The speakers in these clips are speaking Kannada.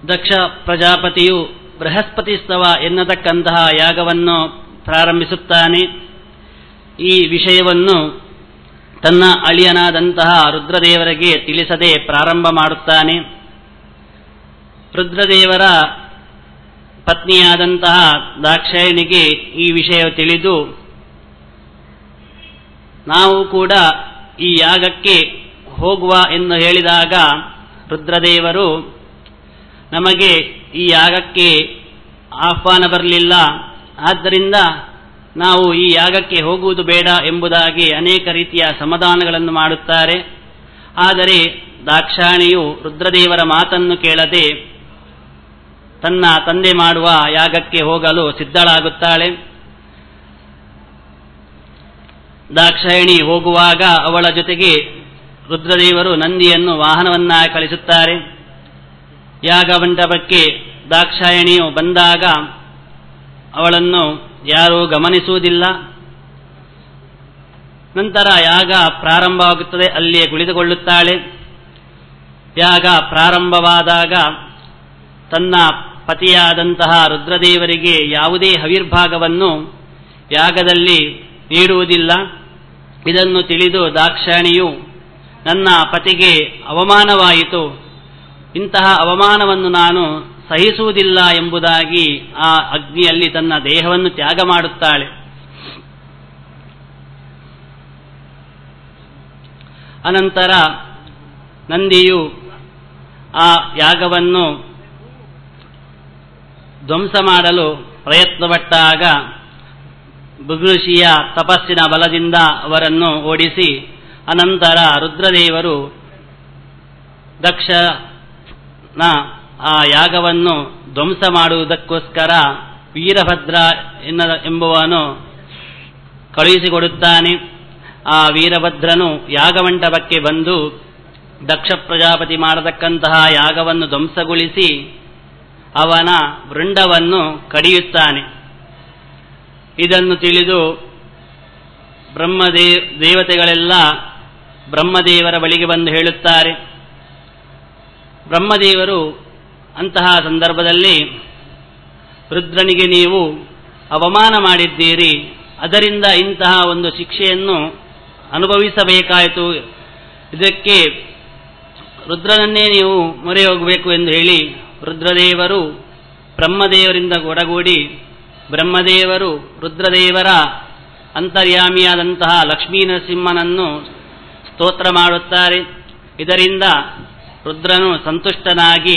ದಕ್ಷ ಪ್ರಜಾಪತಿಯು ಬೃಹಸ್ಪತಿ ಸ್ತವ ಎನ್ನತಕ್ಕಂತಹ ಯಾಗವನ್ನು ಪ್ರಾರಂಭಿಸುತ್ತಾನೆ ಈ ವಿಷಯವನ್ನು ತನ್ನ ಅಳಿಯನಾದಂತಹ ರುದ್ರದೇವರಿಗೆ ತಿಳಿಸದೆ ಪ್ರಾರಂಭ ಮಾಡುತ್ತಾನೆ ರುದ್ರದೇವರ ಪತ್ನಿಯಾದಂತಹ ದಾಕ್ಷಾಯಣಿಗೆ ಈ ವಿಷಯ ತಿಳಿದು ನಾವು ಕೂಡ ಈ ಯಾಗಕ್ಕೆ ಹೋಗುವ ಎಂದು ಹೇಳಿದಾಗ ರುದ್ರದೇವರು ನಮಗೆ ಈ ಯಾಗಕ್ಕೆ ಆಹ್ವಾನ ಬರಲಿಲ್ಲ ಆದ್ದರಿಂದ ನಾವು ಈ ಯಾಗಕ್ಕೆ ಹೋಗುವುದು ಬೇಡ ಎಂಬುದಾಗಿ ಅನೇಕ ರೀತಿಯ ಸಮಾಧಾನಗಳನ್ನು ಮಾಡುತ್ತಾರೆ ಆದರೆ ದಾಕ್ಷಾಣಿಯು ರುದ್ರದೇವರ ಮಾತನ್ನು ಕೇಳದೆ ತನ್ನ ತಂದೆ ಮಾಡುವ ಯಾಗಕ್ಕೆ ಹೋಗಲು ಸಿದ್ಧಳಾಗುತ್ತಾಳೆ ದಾಕ್ಷಾಯಣಿ ಹೋಗುವಾಗ ಅವಳ ಜೊತೆಗೆ ರುದ್ರದೇವರು ನಂದಿಯನ್ನು ವಾಹನವನ್ನಾಗಿ ಕಳಿಸುತ್ತಾರೆ ಯಾಗ ಮಂಟಪಕ್ಕೆ ದಾಕ್ಷಾಯಣಿಯು ಬಂದಾಗ ಅವಳನ್ನು ಯಾರೂ ಗಮನಿಸುವುದಿಲ್ಲ ನಂತರ ಯಾಗ ಪ್ರಾರಂಭವಾಗುತ್ತದೆ ಅಲ್ಲಿಯೇ ಕುಳಿತುಕೊಳ್ಳುತ್ತಾಳೆ ಯಾಗ ಪ್ರಾರಂಭವಾದಾಗ ತನ್ನ ಪತಿಯಾದಂತಹ ರುದ್ರದೇವರಿಗೆ ಯಾವುದೇ ಹವಿರ್ಭಾಗವನ್ನು ಯಾಗದಲ್ಲಿ ನೀಡುವುದಿಲ್ಲ ಇದನ್ನು ತಿಳಿದು ದಾಕ್ಷಾಣಿಯು ನನ್ನ ಪತಿಗೆ ಅವಮಾನವಾಯಿತು ಇಂತಹ ಅವಮಾನವನ್ನು ನಾನು ಸಹಿಸುವುದಿಲ್ಲ ಎಂಬುದಾಗಿ ಆ ಅಗ್ನಿಯಲ್ಲಿ ತನ್ನ ದೇಹವನ್ನು ತ್ಯಾಗ ಮಾಡುತ್ತಾಳೆ ಅನಂತರ ನಂದಿಯು ಆ ಯಾಗವನ್ನು ಧ್ವಂಸ ಮಾಡಲು ಪ್ರಯತ್ನಪಟ್ಟಾಗ ಭೃಗುಷಿಯ ತಪಸ್ಸಿನ ಬಲದಿಂದ ಅವರನ್ನು ಓಡಿಸಿ ಅನಂತರ ರುದ್ರದೇವರು ದಕ್ಷನ ಆ ಯಾಗವನ್ನು ಧ್ವಂಸ ಮಾಡುವುದಕ್ಕೋಸ್ಕರ ವೀರಭದ್ರ ಎನ್ನ ಎಂಬುವನು ಕಳುಹಿಸಿಕೊಡುತ್ತಾನೆ ಆ ವೀರಭದ್ರನು ಯಾಗಮಂಟಪಕ್ಕೆ ಬಂದು ದಕ್ಷ ಪ್ರಜಾಪತಿ ಮಾಡತಕ್ಕಂತಹ ಯಾಗವನ್ನು ಧ್ವಂಸಗೊಳಿಸಿ ಅವನ ವೃಂಡವನ್ನು ಕಡಿಯುತ್ತಾನೆ ಇದನ್ನು ತಿಳಿದು ಬ್ರಹ್ಮದೇ ದೇವತೆಗಳೆಲ್ಲ ಬ್ರಹ್ಮದೇವರ ಬಳಿಗೆ ಬಂದು ಹೇಳುತ್ತಾರೆ ಬ್ರಹ್ಮದೇವರು ಅಂತಹ ಸಂದರ್ಭದಲ್ಲಿ ರುದ್ರನಿಗೆ ನೀವು ಅವಮಾನ ಮಾಡಿದ್ದೀರಿ ಅದರಿಂದ ಇಂತಹ ಒಂದು ಶಿಕ್ಷೆಯನ್ನು ಅನುಭವಿಸಬೇಕಾಯಿತು ಇದಕ್ಕೆ ರುದ್ರನನ್ನೇ ನೀವು ಮೊರೆ ಹೋಗಬೇಕು ಎಂದು ಹೇಳಿ ರುದ್ರದೇವರು ಬ್ರಹ್ಮದೇವರಿಂದ ಒಡಗೂಡಿ ಬ್ರಹ್ಮದೇವರು ರುದ್ರದೇವರ ಅಂತರ್ಯಾಮಿಯಾದಂತಹ ಲಕ್ಷ್ಮೀ ನರಸಿಂಹನನ್ನು ಸ್ತೋತ್ರ ಮಾಡುತ್ತಾರೆ ಇದರಿಂದ ರುದ್ರನು ಸಂತುಷ್ಟನಾಗಿ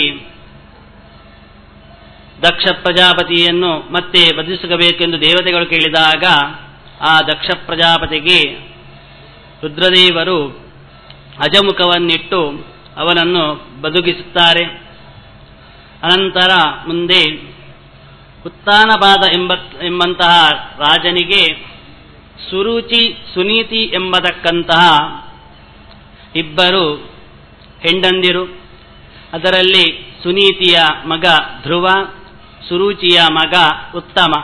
ದಕ್ಷ ಪ್ರಜಾಪತಿಯನ್ನು ಮತ್ತೆ ಬದಿಸಬೇಕೆಂದು ದೇವತೆಗಳು ಕೇಳಿದಾಗ ಆ ದಕ್ಷ ಪ್ರಜಾಪತಿಗೆ ರುದ್ರದೇವರು ಅಜಮುಖವನ್ನಿಟ್ಟು ಅವನನ್ನು ಬದುಕಿಸುತ್ತಾರೆ ಅನಂತರ ಮುಂದೆ ಉತ್ತಾನಪಾದ ಎಂಬ ಎಂಬಂತಹ ರಾಜನಿಗೆ ಸುರುಚಿ ಸುನೀತಿ ಎಂಬತಕ್ಕಂತಹ ಇಬ್ಬರು ಹೆಂಡಂದಿರು ಅದರಲ್ಲಿ ಸುನೀತಿಯ ಮಗ ಧ್ರುವ ಸುರುಚಿಯ ಮಗ ಉತ್ತಮ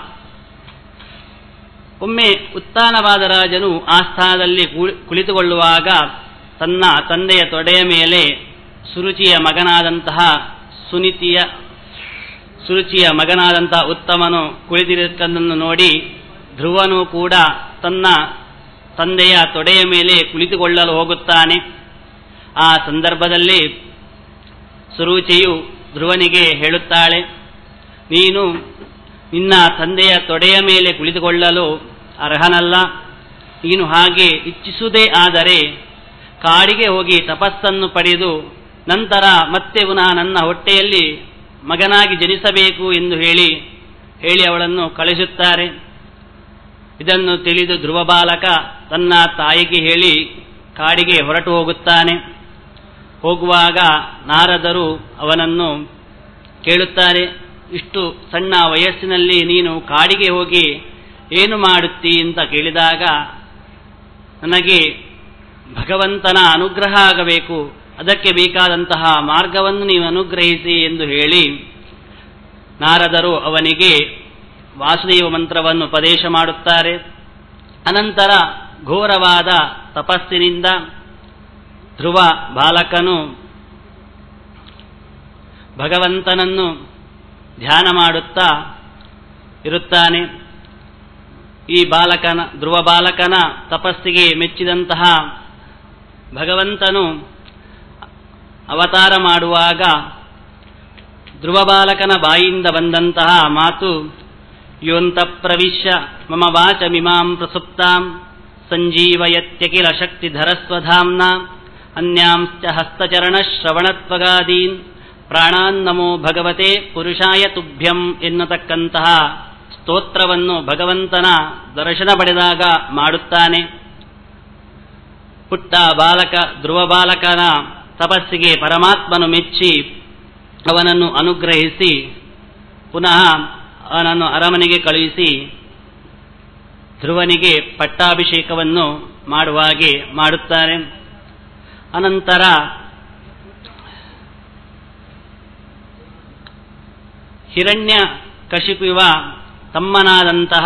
ಒಮ್ಮೆ ಉತ್ತಾನವಾದ ರಾಜನು ಆ ಸ್ಥಾನದಲ್ಲಿ ಕುಳಿತುಕೊಳ್ಳುವಾಗ ತನ್ನ ತಂದೆಯ ತೊಡೆಯ ಮೇಲೆ ಸುರುಚಿಯ ಮಗನಾದಂತಹ ಸುನೀತಿಯ ಸುರುಚಿಯ ಮಗನಾದಂತಹ ಉತ್ತಮನು ಕುಳಿತಿರುವುದನ್ನು ನೋಡಿ ಧ್ರುವನು ಕೂಡ ತನ್ನ ತಂದೆಯ ತೊಡೆಯ ಮೇಲೆ ಕುಳಿತುಕೊಳ್ಳಲು ಹೋಗುತ್ತಾನೆ ಆ ಸಂದರ್ಭದಲ್ಲಿ ಸುರುಚಿಯು ಧ್ರುವನಿಗೆ ಹೇಳುತ್ತಾಳೆ ನೀನು ನಿನ್ನ ತಂದೆಯ ತೊಡೆಯ ಮೇಲೆ ಕುಳಿತುಕೊಳ್ಳಲು ಅರ್ಹನಲ್ಲ ನೀನು ಹಾಗೆ ಇಚ್ಛಿಸುವುದೇ ಆದರೆ ಕಾಡಿಗೆ ಹೋಗಿ ತಪಸ್ಸನ್ನು ಪಡೆದು ನಂತರ ಮತ್ತೆ ಪುನಃ ನನ್ನ ಹೊಟ್ಟೆಯಲ್ಲಿ ಮಗನಾಗಿ ಜನಿಸಬೇಕು ಎಂದು ಹೇಳಿ ಹೇಳಿ ಅವಳನ್ನು ಕಳಿಸುತ್ತಾರೆ ಇದನ್ನು ತಿಳಿದು ಧ್ರುವ ಬಾಲಕ ತನ್ನ ತಾಯಿಗೆ ಹೇಳಿ ಕಾಡಿಗೆ ಹೊರಟು ಹೋಗುತ್ತಾನೆ ಹೋಗುವಾಗ ನಾರದರು ಅವನನ್ನು ಕೇಳುತ್ತಾರೆ ಇಷ್ಟು ಸಣ್ಣ ವಯಸ್ಸಿನಲ್ಲಿ ನೀನು ಕಾಡಿಗೆ ಹೋಗಿ ಏನು ಮಾಡುತ್ತಿ ಅಂತ ಕೇಳಿದಾಗ ನನಗೆ ಭಗವಂತನ ಅನುಗ್ರಹ ಆಗಬೇಕು ಅದಕ್ಕೆ ಬೇಕಾದಂತಹ ಮಾರ್ಗವನ್ನು ನೀವು ಅನುಗ್ರಹಿಸಿ ಎಂದು ಹೇಳಿ ನಾರದರು ಅವನಿಗೆ ವಾಸುದೇವ ಮಂತ್ರವನ್ನು ಉಪದೇಶ ಮಾಡುತ್ತಾರೆ ಅನಂತರ ಘೋರವಾದ ತಪಸ್ಸಿನಿಂದ ಧ್ರುವ ಬಾಲಕನು ಭಗವಂತನನ್ನು ಧ್ಯಾನ ಮಾಡುತ್ತಾ ಇರುತ್ತಾನೆ ಈ ಬಾಲಕನ ಧ್ರುವ ಬಾಲಕನ ತಪಸ್ಸಿಗೆ ಮೆಚ್ಚಿದಂತಹ ಭಗವಂತನು ಅವತಾರ ಮಾಡುವಾಗ ಧ್ರುವ ಬಾಲಕನ ಬಾಯಿಂದ ಬಂದಂತಹ ಮಾತು ಯೋಂತ ಪ್ರವಿಶ್ಯ ಮಮ ವಾಚಮಿಮಾಂ ಪ್ರಸುಪ್ತಾಂ ಸಂಜೀವಯತ್ಯಕಿಲ ಶಕ್ತಿಧರಸ್ವಧಾಮ್ನ ಅನ್ಯಾಂಶ್ಚ ಹಸ್ತಚರಣಶ್ರವಣತ್ವಗಾದೀನ್ ಪ್ರಾಣಾನ್ನಮೋ ಭಗವತೆ ಪುರುಷಾಯ ತುಭ್ಯಂ ಎನ್ನತಕ್ಕಂತಹ ಸ್ತೋತ್ರವನ್ನು ಭಗವಂತನ ದರ್ಶನ ಪಡೆದಾಗ ಮಾಡುತ್ತಾನೆ ಪುಟ್ಟ ಬಾಲಕ ಧ್ರುವ ಬಾಲಕನ ತಪಸ್ಸಿಗೆ ಪರಮಾತ್ಮನು ಮೆಚ್ಚಿ ಅವನನ್ನು ಅನುಗ್ರಹಿಸಿ ಪುನಃ ಅವನನ್ನು ಅರಮನೆಗೆ ಕಳುಹಿಸಿ ಧ್ರುವನಿಗೆ ಪಟ್ಟಾಭಿಷೇಕವನ್ನು ಮಾಡುವಾಗೆ ಮಾಡುತ್ತಾರೆ ಅನಂತರ ಹಿರಣ್ಯ ಕಶಿಪುವ ತಮ್ಮನಾದಂತಹ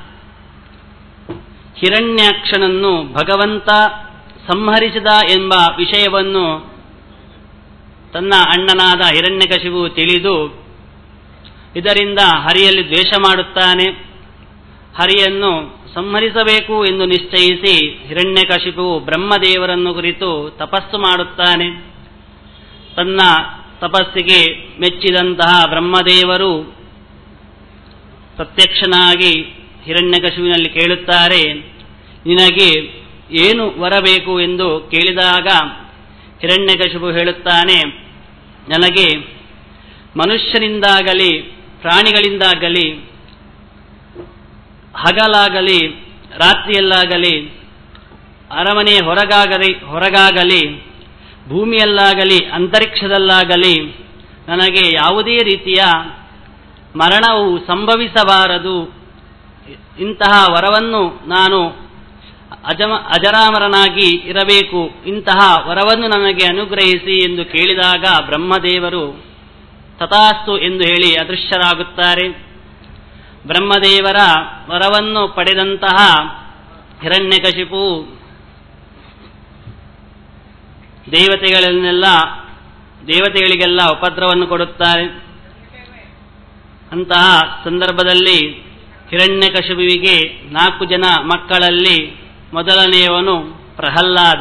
ಹಿರಣ್ಯಾಕ್ಷನನ್ನು ಭಗವಂತ ಸಂಹರಿಸಿದ ಎಂಬ ವಿಷಯವನ್ನು ತನ್ನ ಅಣ್ಣನಾದ ಹಿರಣ್ಯಕಶಿಪು ತಿಳಿದು ಇದರಿಂದ ಹರಿಯಲ್ಲಿ ದ್ವೇಷ ಮಾಡುತ್ತಾನೆ ಹರಿಯನ್ನು ಸಂಹರಿಸಬೇಕು ಎಂದು ನಿಶ್ಚಯಿಸಿ ಹಿರಣ್ಯಕಶಿಪು ಬ್ರಹ್ಮದೇವರನ್ನು ಕುರಿತು ತಪಸ್ಸು ಮಾಡುತ್ತಾನೆ ತನ್ನ ತಪಸ್ಸಿಗೆ ಮೆಚ್ಚಿದಂತಹ ಬ್ರಹ್ಮದೇವರು ಪ್ರತ್ಯಕ್ಷನಾಗಿ ಹಿರಣ್ಯಕಶಿವಿನಲ್ಲಿ ಕೇಳುತ್ತಾರೆ ನಿನಗೆ ಏನು ವರಬೇಕು ಎಂದು ಕೇಳಿದಾಗ ಹಿರಣ್ಯಕಶಿಪು ಹೇಳುತ್ತಾನೆ ನನಗೆ ಮನುಷ್ಯರಿಂದಾಗಲಿ ಪ್ರಾಣಿಗಳಿಂದಾಗಲಿ ಹಗಲಾಗಲಿ ರಾತ್ರಿಯಲ್ಲಾಗಲಿ ಅರಮನೆಯ ಹೊರಗಾಗಲಿ ಹೊರಗಾಗಲಿ ಭೂಮಿಯಲ್ಲಾಗಲಿ ಅಂತರಿಕ್ಷದಲ್ಲಾಗಲಿ ನನಗೆ ಯಾವುದೇ ರೀತಿಯ ಮರಣವು ಸಂಭವಿಸಬಾರದು ಇಂತಹ ವರವನ್ನು ನಾನು ಅಜಮ ಅಜರಾಮರನಾಗಿ ಇರಬೇಕು ಇಂತಹ ವರವನ್ನು ನನಗೆ ಅನುಗ್ರಹಿಸಿ ಎಂದು ಕೇಳಿದಾಗ ಬ್ರಹ್ಮದೇವರು ತಥಾಸ್ತು ಎಂದು ಹೇಳಿ ಅದೃಶ್ಯರಾಗುತ್ತಾರೆ ಬ್ರಹ್ಮದೇವರ ವರವನ್ನು ಪಡೆದಂತಹ ಹಿರಣ್ಯಕಶಿಪು ದೇವತೆಗಳನ್ನೆಲ್ಲ ದೇವತೆಗಳಿಗೆಲ್ಲ ಉಪದ್ರವನ್ನು ಕೊಡುತ್ತಾರೆ ಅಂತಹ ಸಂದರ್ಭದಲ್ಲಿ ಹಿರಣ್ಯಕಶಿಪುವಿಗೆ ನಾಲ್ಕು ಜನ ಮಕ್ಕಳಲ್ಲಿ ಮೊದಲನೆಯವನು ಪ್ರಹ್ಲಾದ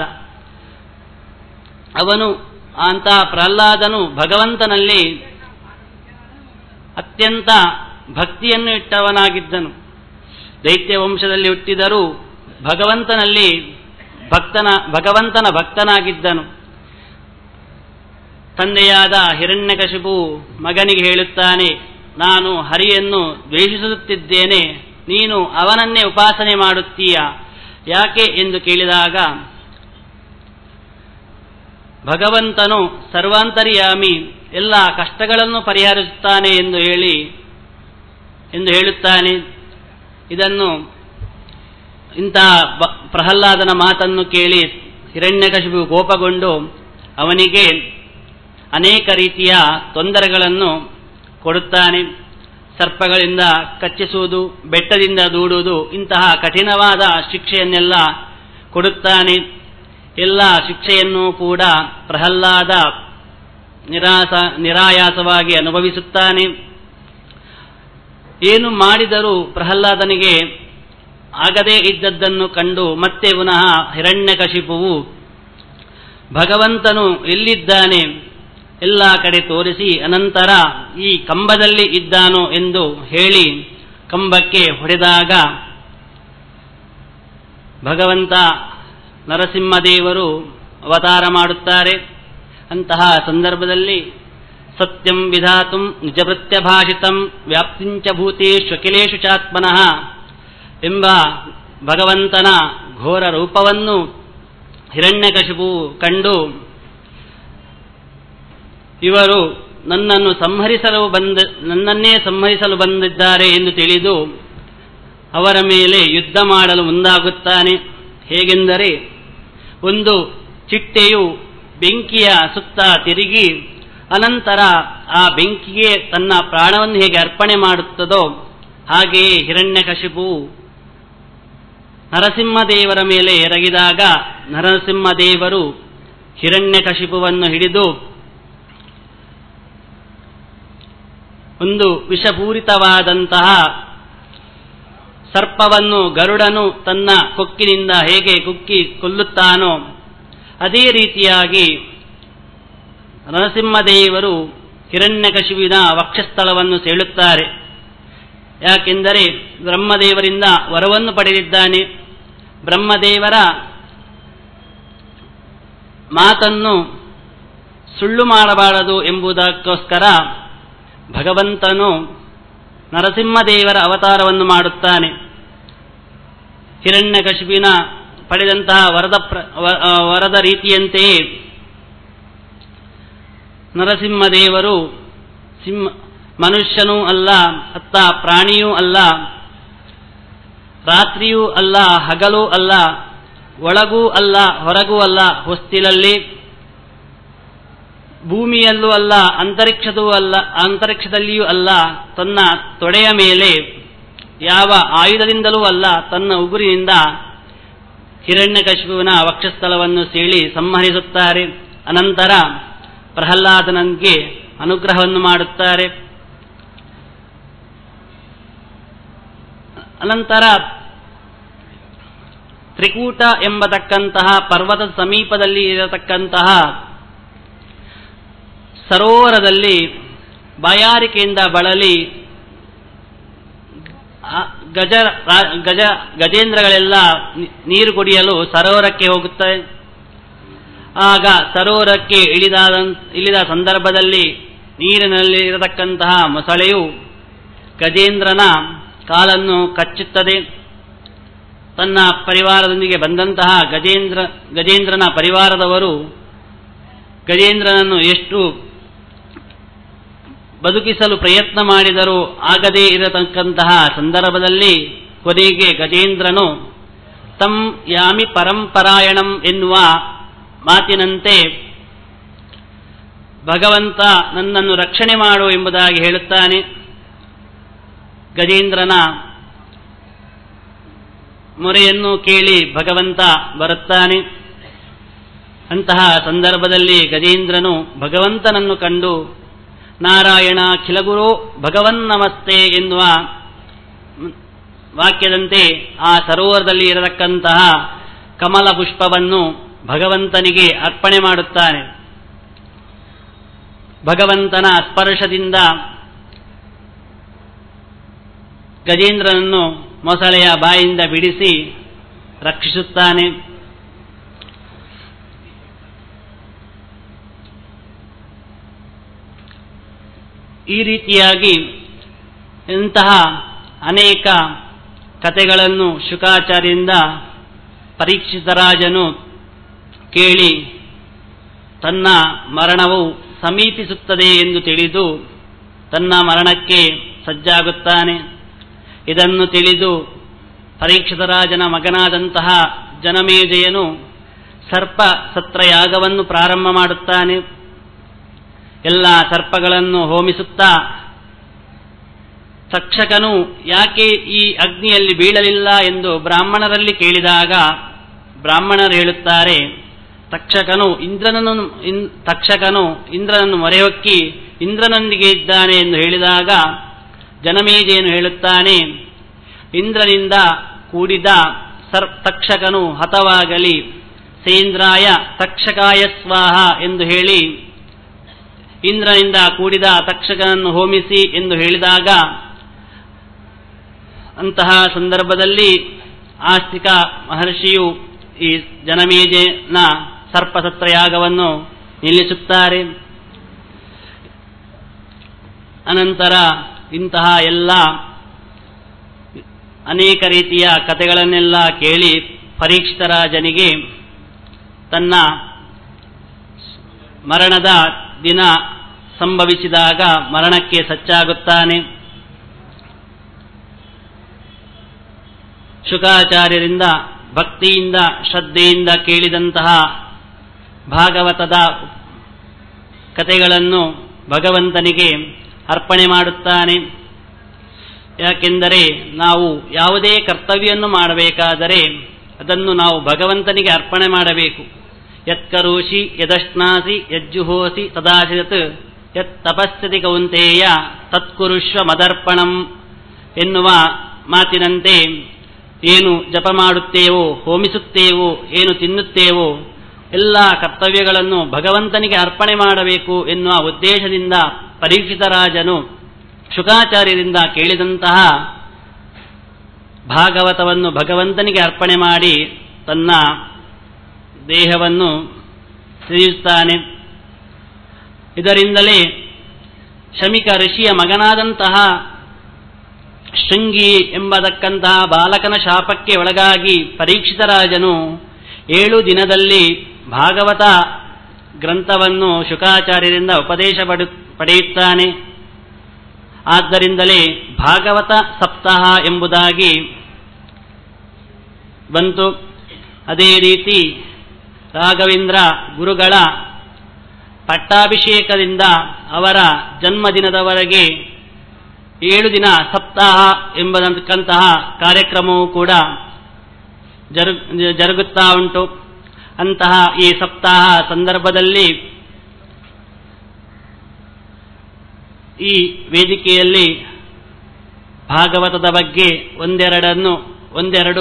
ಅವನು ಅಂತಹ ಪ್ರಹ್ಲಾದನು ಭಗವಂತನಲ್ಲಿ ಅತ್ಯಂತ ಭಕ್ತಿಯನ್ನು ಇಟ್ಟವನಾಗಿದ್ದನು ದೈತ್ಯ ವಂಶದಲ್ಲಿ ಹುಟ್ಟಿದರೂ ಭಗವಂತನಲ್ಲಿ ಭಕ್ತನ ಭಗವಂತನ ಭಕ್ತನಾಗಿದ್ದನು ತಂದೆಯಾದ ಹಿರಣ್ಯಕಶಿಪು ಮಗನಿಗೆ ಹೇಳುತ್ತಾನೆ ನಾನು ಹರಿಯನ್ನು ದ್ವೇಷಿಸುತ್ತಿದ್ದೇನೆ ನೀನು ಅವನನ್ನೇ ಉಪಾಸನೆ ಮಾಡುತ್ತೀಯ ಯಾಕೆ ಎಂದು ಕೇಳಿದಾಗ ಭಗವಂತನು ಸರ್ವಾಂತರ್ಯಾಮಿ ಎಲ್ಲ ಕಷ್ಟಗಳನ್ನು ಪರಿಹರಿಸುತ್ತಾನೆ ಎಂದು ಹೇಳಿ ಎಂದು ಹೇಳುತ್ತಾನೆ ಇದನ್ನು ಇಂತಹ ಬ- ಪ್ರಹ್ಲಾದನ ಮಾತನ್ನು ಕೇಳಿ ಹಿರಣ್ಯಕಶಿಪು ಕೋಪಗೊಂಡು ಅವನಿಗೆ ಅನೇಕ ರೀತಿಯ ತೊಂದರೆಗಳನ್ನು ಕೊಡುತ್ತಾನೆ ಸರ್ಪಗಳಿಂದ ಕಚ್ಚಿಸುವುದು ಬೆಟ್ಟದಿಂದ ದೂಡುವುದು ಇಂತಹ ಕಠಿಣವಾದ ಶಿಕ್ಷೆಯನ್ನೆಲ್ಲ ಕೊಡುತ್ತಾನೆ ಎಲ್ಲ ಶಿಕ್ಷೆಯನ್ನು ಕೂಡ ಪ್ರಹ್ಲಾದ ನಿರಾಸ ನಿರಾಯಾಸವಾಗಿ ಅನುಭವಿಸುತ್ತಾನೆ ಏನು ಮಾಡಿದರೂ ಪ್ರಹ್ಲಾದನಿಗೆ ಆಗದೇ ಇದ್ದದ್ದನ್ನು ಕಂಡು ಮತ್ತೆ ಪುನಃ ಹಿರಣ್ಯಕಶಿಪುವು ಭಗವಂತನು ಎಲ್ಲಿದ್ದಾನೆ ಎಲ್ಲ ಕಡೆ ತೋರಿಸಿ ಅನಂತರ ಈ ಕಂಬದಲ್ಲಿ ಇದ್ದಾನೋ ಎಂದು ಹೇಳಿ ಕಂಬಕ್ಕೆ ಹೊಡೆದಾಗ ಭಗವಂತ ನರಸಿಂಹದೇವರು ಅವತಾರ ಮಾಡುತ್ತಾರೆ ಅಂತಹ ಸಂದರ್ಭದಲ್ಲಿ ಸತ್ಯಂ ವಿಧಾತುಂ ನಿಜಭೃತ್ಯಭಾಷಿತಂ ವ್ಯಾಪ್ತಿಂಚ ಭೂತೇಶು ಅಖಿಲೇಶು ಚಾತ್ಮನಃ ಎಂಬ ಭಗವಂತನ ಘೋರ ರೂಪವನ್ನು ಹಿರಣ್ಯಕಶಿಪು ಕಂಡು ಇವರು ನನ್ನನ್ನು ಸಂಹರಿಸಲು ಬಂದ ನನ್ನನ್ನೇ ಸಂಹರಿಸಲು ಬಂದಿದ್ದಾರೆ ಎಂದು ತಿಳಿದು ಅವರ ಮೇಲೆ ಯುದ್ಧ ಮಾಡಲು ಮುಂದಾಗುತ್ತಾನೆ ಹೇಗೆಂದರೆ ಒಂದು ಚಿಟ್ಟೆಯು ಬೆಂಕಿಯ ಸುತ್ತ ತಿರುಗಿ ಅನಂತರ ಆ ಬೆಂಕಿಗೆ ತನ್ನ ಪ್ರಾಣವನ್ನು ಹೇಗೆ ಅರ್ಪಣೆ ಮಾಡುತ್ತದೋ ಹಾಗೆಯೇ ಹಿರಣ್ಯಕಶಿಪು ನರಸಿಂಹದೇವರ ಮೇಲೆ ಎರಗಿದಾಗ ನರಸಿಂಹದೇವರು ಹಿರಣ್ಯಕಶಿಪುವನ್ನು ಹಿಡಿದು ಒಂದು ವಿಷಪೂರಿತವಾದಂತಹ ಸರ್ಪವನ್ನು ಗರುಡನು ತನ್ನ ಕೊಕ್ಕಿನಿಂದ ಹೇಗೆ ಕುಕ್ಕಿ ಕೊಲ್ಲುತ್ತಾನೋ ಅದೇ ರೀತಿಯಾಗಿ ನರಸಿಂಹದೇವರು ಹಿರಣ್ಯಕಶಿವಿನ ವಕ್ಷಸ್ಥಳವನ್ನು ಸೇಳುತ್ತಾರೆ ಯಾಕೆಂದರೆ ಬ್ರಹ್ಮದೇವರಿಂದ ವರವನ್ನು ಪಡೆದಿದ್ದಾನೆ ಬ್ರಹ್ಮದೇವರ ಮಾತನ್ನು ಸುಳ್ಳು ಮಾಡಬಾರದು ಎಂಬುದಕ್ಕೋಸ್ಕರ ಭಗವಂತನು ನರಸಿಂಹದೇವರ ಅವತಾರವನ್ನು ಮಾಡುತ್ತಾನೆ ಹಿರಣ್ಯಕಶಿಪಿನ ಪಡೆದಂತಹ ವರದ ಪ್ರ ವ- ಆ, ವರದ ರೀತಿಯಂತೆಯೇ ನರಸಿಂಹದೇವರು ಸಿಂಹ ಮನುಷ್ಯನೂ ಅಲ್ಲ ಅತ್ತ ಪ್ರಾಣಿಯೂ ಅಲ್ಲ ರಾತ್ರಿಯೂ ಅಲ್ಲ ಹಗಲೂ ಅಲ್ಲ ಒಳಗೂ ಅಲ್ಲ ಹೊರಗೂ ಅಲ್ಲ ಹೊಸ್ತಿಲಲ್ಲಿ ಭೂಮಿಯಲ್ಲೂ ಅಲ್ಲ ಅಂತರಿಕ್ಷದೂ ಅಲ್ಲ ಅಂತರಿಕ್ಷದಲ್ಲಿಯೂ ಅಲ್ಲ ತನ್ನ ತೊಡೆಯ ಮೇಲೆ ಯಾವ ಆಯುಧದಿಂದಲೂ ಅಲ್ಲ ತನ್ನ ಉಗುರಿನಿಂದ ಹಿರಣ್ಯಕಶಿಪುವಿನ ವಕ್ಷಸ್ಥಳವನ್ನು ಸೀಳಿ ಸಂಹರಿಸುತ್ತಾರೆ ಅನಂತರ ಪ್ರಹ್ಲಾದನಿಗೆ ಅನುಗ್ರಹವನ್ನು ಮಾಡುತ್ತಾರೆ ಅನಂತರ ತ್ರಿಕೂಟ ಎಂಬತಕ್ಕಂತಹ ಪರ್ವತದ ಸಮೀಪದಲ್ಲಿ ಇರತಕ್ಕಂತಹ ಸರೋವರದಲ್ಲಿ ಬಾಯಾರಿಕೆಯಿಂದ ಬಳಲಿ ಆ ಗಜ ರಾ- ಗಜ ಗಜೇಂದ್ರಗಳೆಲ್ಲ ನೀ- ನೀರು ಕುಡಿಯಲು ಸರೋವರಕ್ಕೆ ಹೋಗುತ್ತವೆ ಆಗ ಸರೋವರಕ್ಕೆ ಇಳಿದಾದ ಇಳಿದ ಸಂದರ್ಭದಲ್ಲಿ ನೀರಿನಲ್ಲಿ ಇರತಕ್ಕಂತಹ ಮೊಸಳೆಯು ಗಜೇಂದ್ರನ ಕಾಲನ್ನು ಕಚ್ಚುತ್ತದೆ ತನ್ನ ಪರಿವಾರದೊಂದಿಗೆ ಬಂದಂತಹ ಗಜೇಂದ್ರ ಗಜೇಂದ್ರನ ಪರಿವಾರದವರು ಗಜೇಂದ್ರನನ್ನು ಎಷ್ಟು ಬದುಕಿಸಲು ಪ್ರಯತ್ನ ಮಾಡಿದರೂ ಆಗದೇ ಇರತಕ್ಕಂತಹ ಸಂದರ್ಭದಲ್ಲಿ ಕೊನೆಗೆ ಗಜೇಂದ್ರನು ತಂ ಯಾಮಿ ಪರಂಪರಾಯಣಂ ಎನ್ನುವ ಮಾತಿನಂತೆ ಭಗವಂತ ನನ್ನನ್ನು ರಕ್ಷಣೆ ಮಾಡು ಎಂಬುದಾಗಿ ಹೇಳುತ್ತಾನೆ ಗಜೇಂದ್ರನ ಮೊರೆಯನ್ನು ಕೇಳಿ ಭಗವಂತ ಬರುತ್ತಾನೆ ಅಂತಹ ಸಂದರ್ಭದಲ್ಲಿ ಗಜೇಂದ್ರನು ಭಗವಂತನನ್ನು ಕಂಡು ನಾರಾಯಣ ಖಿಲಗುರು ಭಗವನ್ ನಮಸ್ತೆ ಎನ್ನುವ ವಾಕ್ಯದಂತೆ ಆ ಸರೋವರದಲ್ಲಿ ಇರತಕ್ಕಂತಹ ಕಮಲ ಪುಷ್ಪವನ್ನು ಭಗವಂತನಿಗೆ ಅರ್ಪಣೆ ಮಾಡುತ್ತಾನೆ ಭಗವಂತನ ಸ್ಪರ್ಶದಿಂದ ಗಜೇಂದ್ರನನ್ನು ಮೊಸಳೆಯ ಬಾಯಿಂದ ಬಿಡಿಸಿ ರಕ್ಷಿಸುತ್ತಾನೆ ಈ ರೀತಿಯಾಗಿ ಇಂತಹ ಅನೇಕ ಕಥೆಗಳನ್ನು ಶುಕಾಚಾರ್ಯರಿಂದ ಪರೀಕ್ಷಿತರಾಜನು ಕೇಳಿ ತನ್ನ ಮರಣವು ಸಮೀಪಿಸುತ್ತದೆ ಎಂದು ತಿಳಿದು ತನ್ನ ಮರಣಕ್ಕೆ ಸಜ್ಜಾಗುತ್ತಾನೆ ಇದನ್ನು ತಿಳಿದು ಪರೀಕ್ಷಿತರಾಜನ ಮಗನಾದಂತಹ ಜನಮೇಜಯನು ಸರ್ಪ ಸತ್ರಯಾಗವನ್ನು ಪ್ರಾರಂಭ ಮಾಡುತ್ತಾನೆ ಎಲ್ಲ ಸರ್ಪಗಳನ್ನು ಹೋಮಿಸುತ್ತಾ ತಕ್ಷಕನು ಯಾಕೆ ಈ ಅಗ್ನಿಯಲ್ಲಿ ಬೀಳಲಿಲ್ಲ ಎಂದು ಬ್ರಾಹ್ಮಣರಲ್ಲಿ ಕೇಳಿದಾಗ ಬ್ರಾಹ್ಮಣರು ಹೇಳುತ್ತಾರೆ ತಕ್ಷಕನು ಇಂದ್ರನನ್ನು ಇನ್- ತಕ್ಷಕನು ಇಂದ್ರನನ್ನು ಮೊರೆಹೊಕ್ಕಿ ಇಂದ್ರನೊಂದಿಗೆ ಇದ್ದಾನೆ ಎಂದು ಹೇಳಿದಾಗ ಜನಮೇಜೆಯನ್ನು ಹೇಳುತ್ತಾನೆ ಇಂದ್ರನಿಂದ ಕೂಡಿದ ಸರ್ ತಕ್ಷಕನು ಹತವಾಗಲಿ ಸೇಂದ್ರಾಯ ತಕ್ಷಕಾಯ ಸ್ವಾಹ ಎಂದು ಹೇಳಿ ಇಂದ್ರನಿಂದ ಕೂಡಿದ ತಕ್ಷಕನನ್ನು ಹೋಮಿಸಿ ಎಂದು ಹೇಳಿದಾಗ ಅಂತಹ ಸಂದರ್ಭದಲ್ಲಿ ಆಸ್ತಿಕ ಮಹರ್ಷಿಯು ಈ ಜನಮೇಜನ ಸರ್ಪಸತ್ರಯಾಗವನ್ನು ನಿಲ್ಲಿಸುತ್ತಾರೆ ಅನಂತರ ಇಂತಹ ಎಲ್ಲ ಅನೇಕ ರೀತಿಯ ಕಥೆಗಳನ್ನೆಲ್ಲ ಕೇಳಿ ಪರೀಕ್ಷಿತರ ಜನಿಗೆ ತನ್ನ ಮರಣದ ದಿನ ಸಂಭವಿಸಿದಾಗ ಮರಣಕ್ಕೆ ಸಚ್ಚಾಗುತ್ತಾನೆ ಶುಕಾಚಾರ್ಯರಿಂದ ಭಕ್ತಿಯಿಂದ ಶ್ರದ್ಧೆಯಿಂದ ಕೇಳಿದಂತಹ ಭಾಗವತದ ಕಥೆಗಳನ್ನು ಭಗವಂತನಿಗೆ ಅರ್ಪಣೆ ಮಾಡುತ್ತಾನೆ ಯಾಕೆಂದರೆ ನಾವು ಯಾವುದೇ ಕರ್ತವ್ಯವನ್ನು ಮಾಡಬೇಕಾದರೆ ಅದನ್ನು ನಾವು ಭಗವಂತನಿಗೆ ಅರ್ಪಣೆ ಮಾಡಬೇಕು ಯತ್ಕರೋಷಿ ಯದಶ್ನಾಸಿ ಯಜ್ಜುಹೋಸಿ ತದಾಶಿರತ್ ಯತ್ ತಪಸ್ಸತಿ ಕೌಂತೆಯ ತತ್ಕುರುಷ್ವ ಮದರ್ಪಣಂ ಎನ್ನುವ ಮಾತಿನಂತೆ ಏನು ಜಪ ಮಾಡುತ್ತೇವೋ ಹೋಮಿಸುತ್ತೇವೋ ಏನು ತಿನ್ನುತ್ತೇವೋ ಎಲ್ಲ ಕರ್ತವ್ಯಗಳನ್ನು ಭಗವಂತನಿಗೆ ಅರ್ಪಣೆ ಮಾಡಬೇಕು ಎನ್ನುವ ಉದ್ದೇಶದಿಂದ ಪರೀಕ್ಷಿತ ರಾಜನು ಶುಕಾಚಾರ್ಯರಿಂದ ಕೇಳಿದಂತಹ ಭಾಗವತವನ್ನು ಭಗವಂತನಿಗೆ ಅರ್ಪಣೆ ಮಾಡಿ ತನ್ನ ದೇಹವನ್ನು ತ್ಯಜಿಸುತ್ತಾನೆ ಇದರಿಂದಲೇ ಶಮಿಕ ಋಷಿಯ ಮಗನಾದಂತಹ ಶೃಂಗಿ ಎಂಬತಕ್ಕಂತಹ ಬಾಲಕನ ಶಾಪಕ್ಕೆ ಒಳಗಾಗಿ ಪರೀಕ್ಷಿತ ರಾಜನು ಏಳು ದಿನದಲ್ಲಿ ಭಾಗವತ ಗ್ರಂಥವನ್ನು ಶುಕಾಚಾರ್ಯರಿಂದ ಉಪದೇಶ ಪಡು ಪಡೆಯುತ್ತಾನೆ ಆದ್ದರಿಂದಲೇ ಭಾಗವತ ಸಪ್ತಾಹ ಎಂಬುದಾಗಿ ಬಂತು ಅದೇ ರೀತಿ ರಾಘವೇಂದ್ರ ಗುರುಗಳ ಪಟ್ಟಾಭಿಷೇಕದಿಂದ ಅವರ ಜನ್ಮದಿನದವರೆಗೆ ಏಳು ದಿನ ಸಪ್ತಾಹ ಎಂಬತಕ್ಕಂತಹ ಕಾರ್ಯಕ್ರಮವೂ ಕೂಡ ಜರುಗ್ ಜರುಗುತ್ತಾ ಉಂಟು ಅಂತಹ ಈ ಸಪ್ತಾಹ ಸಂದರ್ಭದಲ್ಲಿ ಈ ವೇದಿಕೆಯಲ್ಲಿ ಭಾಗವತದ ಬಗ್ಗೆ ಒಂದೆರಡನ್ನು ಒಂದೆರಡು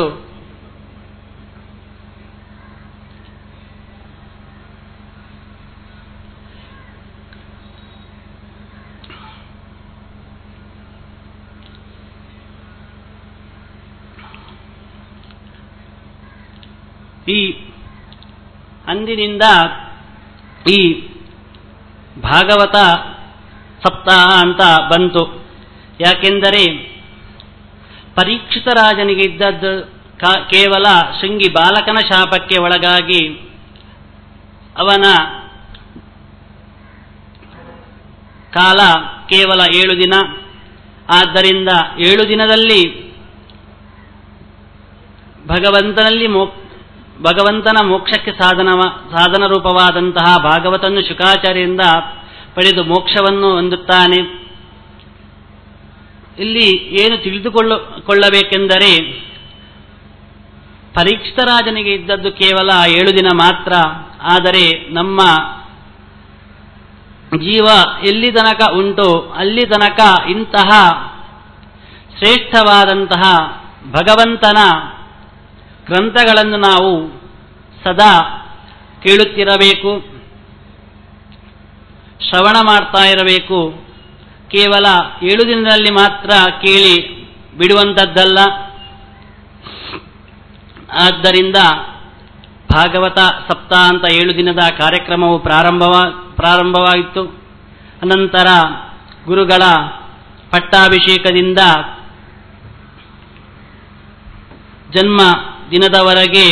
ಈ ಅಂದಿನಿಂದ ಈ ಭಾಗವತ ಸಪ್ತಾಹ ಅಂತ ಬಂತು ಯಾಕೆಂದರೆ ಪರೀಕ್ಷಿತ ರಾಜನಿಗೆ ಇದ್ದದ್ದು ಕಾ- ಕೇವಲ ಶೃಂಗಿ ಬಾಲಕನ ಶಾಪಕ್ಕೆ ಒಳಗಾಗಿ ಅವನ ಕಾಲ ಕೇವಲ ಏಳು ದಿನ ಆದ್ದರಿಂದ ಏಳು ದಿನದಲ್ಲಿ ಭಗವಂತನಲ್ಲಿ ಮೋ ಭಗವಂತನ ಮೋಕ್ಷಕ್ಕೆ ಸಾಧನ ಸಾಧನ ರೂಪವಾದಂತಹ ಭಾಗವತನ್ನು ಶುಕಾಚಾರ್ಯರಿಂದ ಪಡೆದು ಮೋಕ್ಷವನ್ನು ಹೊಂದುತ್ತಾನೆ ಇಲ್ಲಿ ಏನು ತಿಳಿದುಕೊಳ್ಳ ಕೊಳ್ಳಬೇಕೆಂದರೆ ಪರೀಕ್ಷಿತ ರಾಜನಿಗೆ ಇದ್ದದ್ದು ಕೇವಲ ಏಳು ದಿನ ಮಾತ್ರ ಆದರೆ ನಮ್ಮ ಜೀವ ಎಲ್ಲಿ ತನಕ ಉಂಟು ಅಲ್ಲಿ ತನಕ ಇಂತಹ ಶ್ರೇಷ್ಠವಾದಂತಹ ಭಗವಂತನ ಗ್ರಂಥಗಳನ್ನು ನಾವು ಸದಾ ಕೇಳುತ್ತಿರಬೇಕು ಶ್ರವಣ ಮಾಡ್ತಾ ಇರಬೇಕು ಕೇವಲ ಏಳು ದಿನದಲ್ಲಿ ಮಾತ್ರ ಕೇಳಿ ಬಿಡುವಂಥದ್ದಲ್ಲ ಆದ್ದರಿಂದ ಭಾಗವತ ಸಪ್ತಾಹ ಅಂತ ಏಳು ದಿನದ ಕಾರ್ಯಕ್ರಮವು ಪ್ರಾರಂಭವ ಪ್ರಾರಂಭವಾಯಿತು ಅನಂತರ ಗುರುಗಳ ಪಟ್ಟಾಭಿಷೇಕದಿಂದ ಜನ್ಮ ದಿನದವರೆಗೆ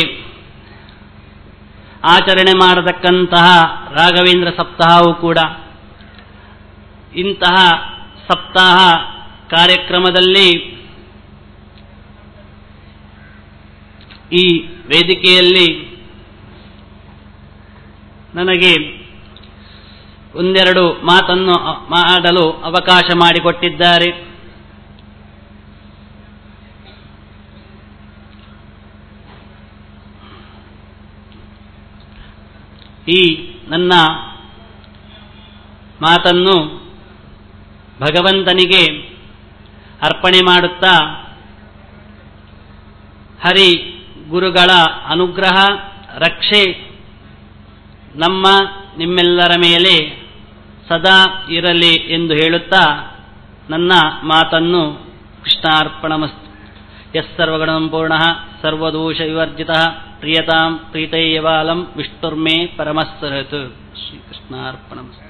ಆಚರಣೆ ಮಾಡತಕ್ಕಂತಹ ರಾಘವೇಂದ್ರ ಸಪ್ತಾಹವು ಕೂಡ ಇಂತಹ ಸಪ್ತಾಹ ಕಾರ್ಯಕ್ರಮದಲ್ಲಿ ಈ ವೇದಿಕೆಯಲ್ಲಿ ನನಗೆ ಒಂದೆರಡು ಮಾತನ್ನು ಅ- ಮಾಡಲು ಅವಕಾಶ ಮಾಡಿಕೊಟ್ಟಿದ್ದಾರೆ ಈ ನನ್ನ ಮಾತನ್ನು ಭಗವಂತನಿಗೆ ಅರ್ಪಣೆ ಮಾಡುತ್ತಾ ಹರಿ ಗುರುಗಳ ಅನುಗ್ರಹ ರಕ್ಷೆ ನಮ್ಮ ನಿಮ್ಮೆಲ್ಲರ ಮೇಲೆ ಸದಾ ಇರಲಿ ಎಂದು ಹೇಳುತ್ತಾ ನನ್ನ ಮಾತನ್ನು ಕೃಷ್ಣಾರ್ಪಣಮಸ್ತು ಯಸ್ ಸರ್ವಗಣಂ ಪೂರ್ಣ ಸರ್ವದೋಷ ವಿವರ್ಜಿತ ಪ್ರಿಯತಾಂ ಪ್ರೀತೈಯವಾಲಂ ವಿಷ್ಣುರ್ಮೇ ಪರಮಸ್ಸರತ್ ಶ್ರೀಕೃಷ್ಣಾರ್ಪಣಮಸ್ತು